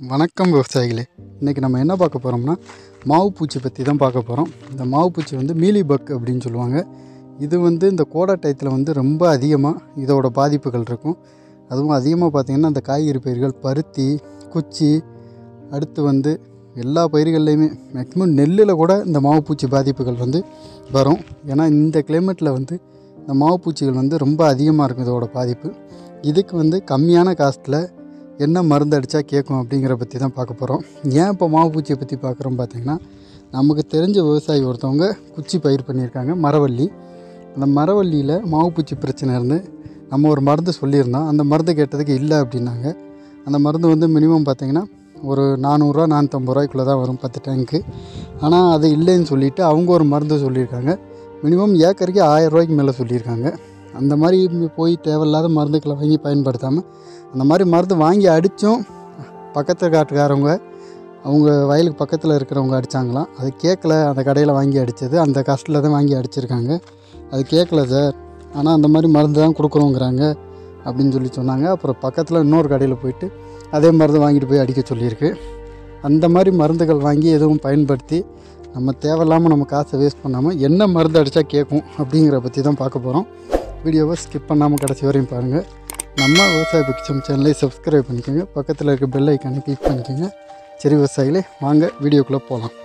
வணக்கம் விவசாயிகளே இன்றைக்கி நம்ம என்ன பார்க்க போகிறோம்னா மாவு பூச்சி பற்றி தான் பார்க்க போகிறோம் இந்த மாவு பூச்சி வந்து மீலி பக் அப்படின்னு சொல்லுவாங்க இது வந்து இந்த கோடை டயத்தில் வந்து ரொம்ப அதிகமாக இதோட பாதிப்புகள் இருக்கும் அதுவும் அதிகமாக பார்த்திங்கன்னா இந்த காய்கறி பயிர்கள் பருத்தி குச்சி அடுத்து வந்து எல்லா பயிர்கள்லையுமே மேக்ஸிமம் நெல்லில் கூட இந்த மாவு பூச்சி பாதிப்புகள் வந்து வரும் ஏன்னா இந்த கிளைமேட்டில் வந்து இந்த மாவு பூச்சிகள் வந்து ரொம்ப அதிகமாக இருக்கும் இதோட பாதிப்பு இதுக்கு வந்து கம்மியான காஸ்ட்டில் என்ன மருந்து அடித்தா கேட்கும் அப்படிங்கிற பற்றி தான் பார்க்க போகிறோம் ஏன் இப்போ மாவு பூச்சியை பற்றி பார்க்குறோம் பார்த்தீங்கன்னா நமக்கு தெரிஞ்ச விவசாயி ஒருத்தவங்க குச்சி பயிர் பண்ணியிருக்காங்க மரவள்ளி அந்த மரவள்ளியில் மாவு பூச்சி பிரச்சனை இருந்து நம்ம ஒரு மருந்து சொல்லியிருந்தோம் அந்த மருந்து கேட்டதுக்கு இல்லை அப்படின்னாங்க அந்த மருந்து வந்து மினிமம் பார்த்தீங்கன்னா ஒரு நானூறுரூவா நானூற்றம்பது ரூபாய்க்குள்ளே தான் வரும் பத்து டேங்க்கு ஆனால் அது இல்லைன்னு சொல்லிவிட்டு அவங்க ஒரு மருந்து சொல்லியிருக்காங்க மினிமம் ஏக்கருக்கு ஆயிரம் ரூபாய்க்கு மேலே சொல்லியிருக்காங்க அந்த மாதிரி போய் தேவையில்லாத மருந்துக்களை வாங்கி பயன்படுத்தாமல் அந்த மாதிரி மருந்து வாங்கி அடித்தும் பக்கத்து காட்டுக்காரவங்க அவங்க வயலுக்கு பக்கத்தில் இருக்கிறவங்க அடித்தாங்களாம் அது கேட்கல அந்த கடையில் வாங்கி அடித்தது அந்த கஷ்டில் தான் வாங்கி அடிச்சிருக்காங்க அது கேட்கல சார் ஆனால் அந்த மாதிரி மருந்து தான் கொடுக்குறோங்கிறாங்க அப்படின்னு சொல்லி சொன்னாங்க அப்புறம் பக்கத்தில் இன்னொரு கடையில் போயிட்டு அதே மருந்து வாங்கிட்டு போய் அடிக்க சொல்லியிருக்கு அந்த மாதிரி மருந்துகள் வாங்கி எதுவும் பயன்படுத்தி நம்ம தேவையில்லாமல் நம்ம காசை வேஸ்ட் பண்ணாமல் என்ன மருந்து அடித்தா கேட்கும் அப்படிங்கிற பற்றி தான் பார்க்க போகிறோம் வீடியோவை ஸ்கிப் பண்ணாமல் கடைசி வரையும் பாருங்கள் நம்ம விவசாய பக்ஷம் சேனலை சப்ஸ்கிரைப் பண்ணிக்கோங்க பக்கத்தில் இருக்க பெல் ஐக்கானை கிளிக் பண்ணிக்கோங்க சரி விவசாயிகளே வாங்க வீடியோக்குள்ளே போகலாம்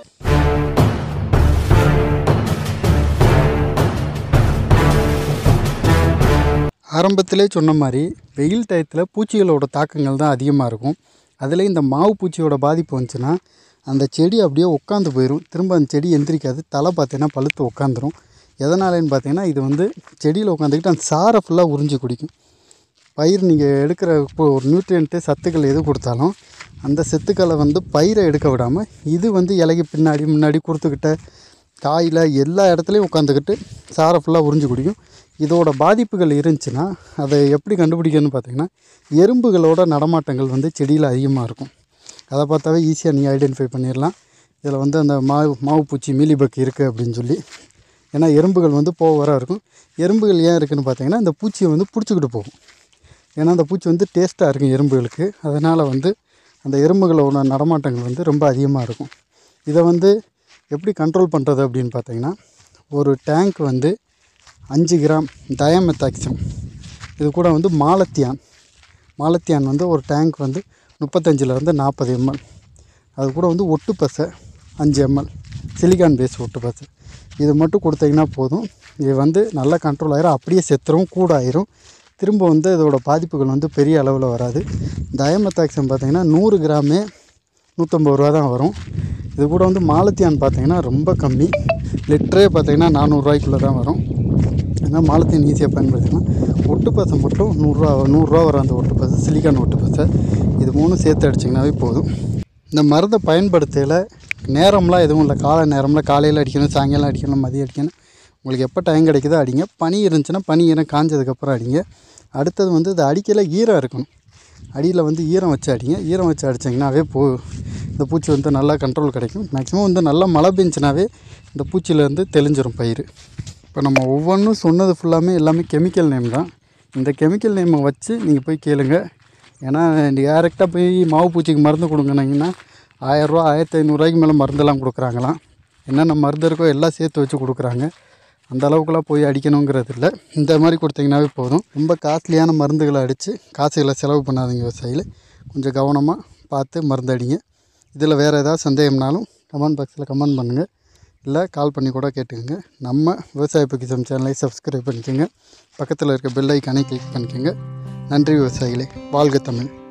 ஆரம்பத்திலே சொன்ன மாதிரி வெயில் டயத்தில் பூச்சிகளோட தாக்கங்கள் தான் அதிகமாக இருக்கும் அதில் இந்த மாவு பூச்சியோட பாதிப்பு வந்துச்சுன்னா அந்த செடி அப்படியே உட்காந்து போயிடும் திரும்ப அந்த செடி எந்திரிக்காது தலை பார்த்தீங்கன்னா பழுத்து உட்காந்துரும் எதனாலன்னு பார்த்தீங்கன்னா இது வந்து செடியில் உட்காந்துக்கிட்டு அந்த சாரை ஃபுல்லாக உறிஞ்சி குடிக்கும் பயிர் நீங்கள் எடுக்கிற இப்போ ஒரு நியூட்ரியன்ட்டு சத்துக்கள் எது கொடுத்தாலும் அந்த சத்துக்களை வந்து பயிரை எடுக்க விடாமல் இது வந்து இலைக்கு பின்னாடி முன்னாடி கொடுத்துக்கிட்ட காயில் எல்லா இடத்துலையும் உட்காந்துக்கிட்டு சாரை ஃபுல்லாக உறிஞ்சி குடிக்கும் இதோட பாதிப்புகள் இருந்துச்சுன்னா அதை எப்படி கண்டுபிடிக்கணும்னு பார்த்தீங்கன்னா எறும்புகளோட நடமாட்டங்கள் வந்து செடியில் அதிகமாக இருக்கும் அதை பார்த்தாவே ஈஸியாக நீங்கள் ஐடென்டிஃபை பண்ணிடலாம் இதில் வந்து அந்த மாவு மாவு பூச்சி மீலிபக் இருக்குது அப்படின்னு சொல்லி ஏன்னா எறும்புகள் வந்து போக வர இருக்கும் எறும்புகள் ஏன் இருக்குதுன்னு பார்த்தீங்கன்னா இந்த பூச்சியை வந்து பிடிச்சிக்கிட்டு போகும் ஏன்னா அந்த பூச்சி வந்து டேஸ்ட்டாக இருக்கும் எறும்புகளுக்கு அதனால் வந்து அந்த எறும்புகளோட நடமாட்டங்கள் வந்து ரொம்ப அதிகமாக இருக்கும் இதை வந்து எப்படி கண்ட்ரோல் பண்ணுறது அப்படின்னு பார்த்தீங்கன்னா ஒரு டேங்க் வந்து அஞ்சு கிராம் டயமெத்தாக்சம் இது கூட வந்து மாலத்தியான் மாலத்தியான் வந்து ஒரு டேங்க் வந்து முப்பத்தஞ்சிலேருந்து நாற்பது எம்எல் அது கூட வந்து ஒட்டு பசை அஞ்சு எம்எல் சிலிக்கான் பேஸ் ஒட்டு பசை இது மட்டும் கொடுத்தீங்கன்னா போதும் இது வந்து நல்லா கண்ட்ரோல் ஆயிரும் அப்படியே செத்துரும் கூட ஆயிரும் திரும்ப வந்து இதோட பாதிப்புகள் வந்து பெரிய அளவில் வராது டயமெத்தாக்சம் பார்த்தீங்கன்னா நூறு கிராமே நூற்றம்பது ரூபா தான் வரும் இது கூட வந்து மாலத்தியான் பார்த்தீங்கன்னா ரொம்ப கம்மி லிட்டரே பார்த்தீங்கன்னா நானூறுரூவாய்க்குள்ளே தான் வரும் ஏன்னா மாலத்தியான் ஈஸியாக பயன்படுத்திக்கலாம் ஒட்டு பசை மட்டும் நூறுரூவா நூறுரூவா வரும் அந்த ஒட்டு பசை சிலிக்கான் ஒட்டு பசை இது மூணும் சேர்த்து அடிச்சிங்கனாவே போதும் இந்த மருந்தை பயன்படுத்தையில் நேரம்லாம் எதுவும் இல்லை காலை நேரம்லாம் காலையில் அடிக்கணும் சாயங்காலம் அடிக்கணும் மதியம் அடிக்கணும் உங்களுக்கு எப்போ டைம் கிடைக்குதோ அடிங்க பனி இருந்துச்சுன்னா பனி ஈரம் காஞ்சதுக்கப்புறம் அடிங்க அடுத்தது வந்து இது அடிக்கல ஈரம் இருக்கணும் அடியில் வந்து ஈரம் வச்சு அடிங்க ஈரம் வச்சு அடிச்சிங்கனாவே போ இந்த பூச்சி வந்து நல்லா கண்ட்ரோல் கிடைக்கும் மேக்ஸிமம் வந்து நல்லா மழை பெஞ்சுனாவே இந்த பூச்சியிலேருந்து தெளிஞ்சிரும் பயிர் இப்போ நம்ம ஒவ்வொன்றும் சொன்னது ஃபுல்லாமே எல்லாமே கெமிக்கல் நேம் தான் இந்த கெமிக்கல் நேமை வச்சு நீங்கள் போய் கேளுங்க ஏன்னா டேரெக்டாக போய் மாவு பூச்சிக்கு மருந்து கொடுங்கனீங்கன்னா ஆயிரரூவா ஆயிரத்தி ஐநூறுரூவாய்க்கு மேலே மருந்தெல்லாம் கொடுக்குறாங்களாம் என்னென்ன மருந்து இருக்கோ எல்லாம் சேர்த்து வச்சு கொடுக்குறாங்க அந்த அளவுக்குலாம் போய் அடிக்கணுங்கிறது இல்லை இந்த மாதிரி கொடுத்தீங்கன்னாவே போதும் ரொம்ப காஸ்ட்லியான மருந்துகளை அடித்து காசுகளை செலவு பண்ணாதீங்க விவசாயிகள் கொஞ்சம் கவனமாக பார்த்து மருந்து அடிங்க இதில் வேறு ஏதாவது சந்தேகம்னாலும் கமெண்ட் பாக்ஸில் கமெண்ட் பண்ணுங்கள் இல்லை கால் பண்ணி கூட கேட்டுக்கோங்க நம்ம விவசாய பக்கிசம் சேனலை சப்ஸ்கிரைப் பண்ணிக்கோங்க பக்கத்தில் இருக்க பெல் ஐக்கானை கிளிக் பண்ணிக்கோங்க நன்றி விவசாயிகளே வாழ்க தமிழ்